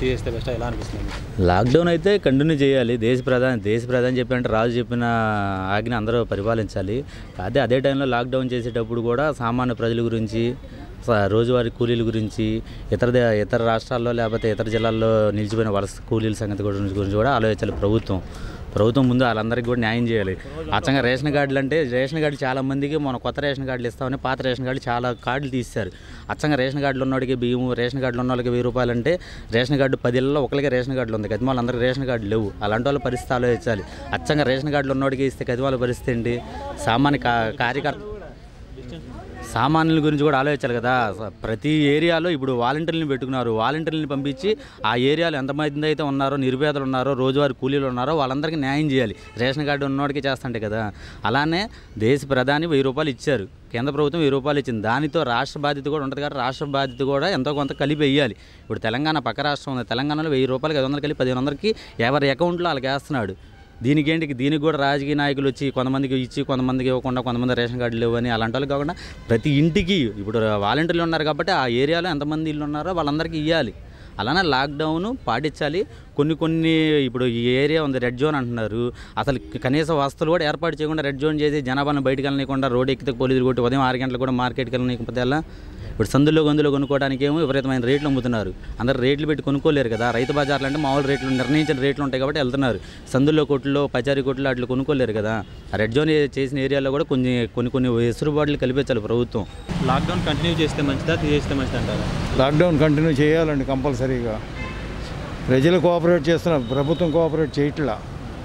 తీసేస్తే బెస్ట్ ఎలా అనిపిస్తుంది మీకు? లాక్డౌన్ అయితే కంటిన్యూ చేయాలి దేశ ప్రధాని దేశ ప్రధాని చెప్పినట్టు రాజు చెప్పిన ఆజ్ఞ అందరూ పరిపాలించాలి అదే అదే టైంలో లాక్డౌన్ చేసేటప్పుడు కూడా సామాన్య ప్రజల గురించి స- రోజువారీ కూలీల గురించి ఇతర దే- ఇతర రాష్ట్రాల్లో లేకపోతే ఇతర జిల్లాల్లో నిలిచిపోయిన వలస కూలీల సంగతి గురించి గురించి కూడా ఆలోచించాలి ప్రభుత్వం ప్రభుత్వం ముందు వాళ్ళందరికీ కూడా న్యాయం చేయాలి అచ్చంగా రేషన్ కార్డులు అంటే రేషన్ కార్డులు చాలా మందికి మన కొత్త రేషన్ కార్డులు ఇస్తామని పాత రేషన్ కార్డులు చాలా కార్డులు తీశారు అచ్చంగా రేషన్ కార్డులు ఉన్నోడికి బియ్యం రేషన్ కార్డులు ఉన్న వాళ్ళకి వెయ్యి రూపాయలు అంటే రేషన్ కార్డు పది ఇళ్ళలో ఒకరికి రేషన్ కార్డులు ఉంది కదిమాలు అందరికి రేషన్ కార్డు లేవు అలాంటి వాళ్ళ పరిస్థితి ఆలోచించాలి అచ్చంగా రేషన్ కార్డులు ఉన్నోడికి ఇస్తే కదిమాల పరిస్థితి ఏంటి సామాన్య కా కార్యకర్త సామాన్యుల గురించి కూడా ఆలోచించాలి కదా స- ప్రతి ఏరియాలో ఇప్పుడు వాలంటీర్లను పెట్టుకున్నారు వాలంటీర్లను పంపించి ఆ ఏరియాలో ఎంతమంది అయితే ఉన్నారో నిరుపేదలు ఉన్నారో రోజువారీ కూలీలు ఉన్నారో వాళ్ళందరికీ న్యాయం చేయాలి రేషన్ కార్డు ఉన్నోడికి చేస్తుంటే కదా అలానే దేశ ప్రధాని వెయ్యి రూపాయలు ఇచ్చారు కేంద్ర ప్రభుత్వం వెయ్యి రూపాయలు ఇచ్చింది దానితో రాష్ట్ర బాధ్యత కూడా ఉంటుంది కాబట్టి రాష్ట్ర బాధ్యత కూడా ఎంతో కొంత కలిపి వేయాలి ఇప్పుడు తెలంగాణ పక్క రాష్ట్రం ఉంది తెలంగాణలో వెయ్యి రూపాయలకి ఐదు వందలు కలిపి పదిహేను వందలకి ఎవరి అకౌంట్లో వాళ్ళకి వేస్తున్నాడు దీనికి ఏంటి దీనికి కూడా రాజకీయ నాయకులు వచ్చి కొంతమందికి ఇచ్చి కొంతమందికి ఇవ్వకుండా కొంతమంది రేషన్ కార్డులు లేవు అని అలాంటి వాళ్ళు కాకుండా ప్రతి ఇంటికి ఇప్పుడు వాలంటీర్లు ఉన్నారు కాబట్టి ఆ ఏరియాలో ఎంతమంది ఇల్లు ఉన్నారో వాళ్ళందరికీ ఇవ్వాలి అలానే లాక్డౌన్ పాటించాలి కొన్ని కొన్ని ఇప్పుడు ఈ ఏరియా ఉంది రెడ్ జోన్ అంటున్నారు అసలు కనీస వస్తువులు కూడా ఏర్పాటు చేయకుండా రెడ్ జోన్ చేసి జనాభాను బయటకు వెళ్ళనీయకుండా రోడ్ ఎక్కితే పోలీసులు కొట్టి ఉదయం ఆరు గంటలకు కూడా మార్కెట్కి వెళ్ళనీయకపోతే ఎలా ఇప్పుడు సందుల్లో గొంతులో కొనుక్కోవడానికి ఏమో విపరీతమైన రేట్లు అమ్ముతున్నారు అందరు రేట్లు పెట్టి కొనుక్కోలేరు కదా రైతు బజార్లు అంటే మామూలు రేట్లు నిర్ణయించిన రేట్లు ఉంటాయి కాబట్టి వెళ్తున్నారు సందుల్లో కొట్లు పచారీ కొట్లు అట్లా కొనుక్కోలేరు కదా ఆ రెడ్ జోన్ చేసిన ఏరియాలో కూడా కొన్ని కొన్ని కొన్ని వెసులుబాట్లు కల్పించాలి ప్రభుత్వం లాక్డౌన్ కంటిన్యూ చేస్తే మంచిదా తీసేస్తే మంచిది అంటారా లాక్డౌన్ కంటిన్యూ చేయాలండి కంపల్సరీగా ప్రజలు కోఆపరేట్ చేస్తున్నారు ప్రభుత్వం కోఆపరేట్ చేయట్లా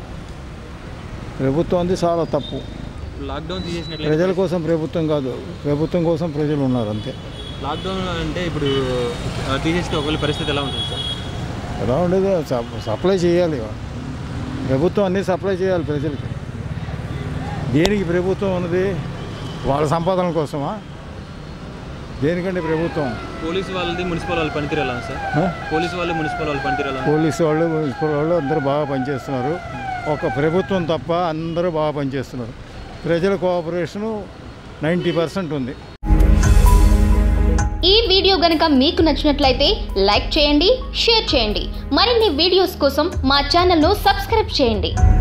ప్రభుత్వం అంది చాలా తప్పు లాక్డౌన్ తీసేసినట్లయితే ప్రజల కోసం ప్రభుత్వం కాదు ప్రభుత్వం కోసం ప్రజలు ఉన్నారు అంతే లాక్డౌన్ అంటే ఇప్పుడు ఆ, తీసేస్తే ఒకవేళ పరిస్థితి ఎలా ఉంటుంది సార్ ఎలా ఉండేది సప్- సప్లై చేయాలి ప్రభుత్వం అన్నీ సప్లై చేయాలి ప్రజలకి దేనికి ప్రభుత్వం ఉన్నది వాళ్ళ సంపాదన కోసమా దేనికండి ప్రభుత్వం పోలీసు వాళ్ళది మున్సిపల్ వాళ్ళ పనితీరు ఎలా ఉంది సార్ ఆ? పోలీసు వాళ్ళు మున్సిపల్ వాళ్ళ పనితీరు ఎలా ఉంది? పోలీసు వాళ్ళు మున్సిపల్ వాళ్ళు అందరూ బాగా పనిచేస్తున్నారు ఒక ప్రభుత్వం తప్ప అందరూ బాగా పనిచేస్తున్నారు ప్రజల కోఆపరేషను నైంటీ పర్సెంట్ ఉంది ఈ వీడియో గనుక మీకు నచ్చినట్లయితే లైక్ చేయండి షేర్ చేయండి మరిన్ని వీడియోస్ కోసం మా ఛానల్ను సబ్స్క్రైబ్ చేయండి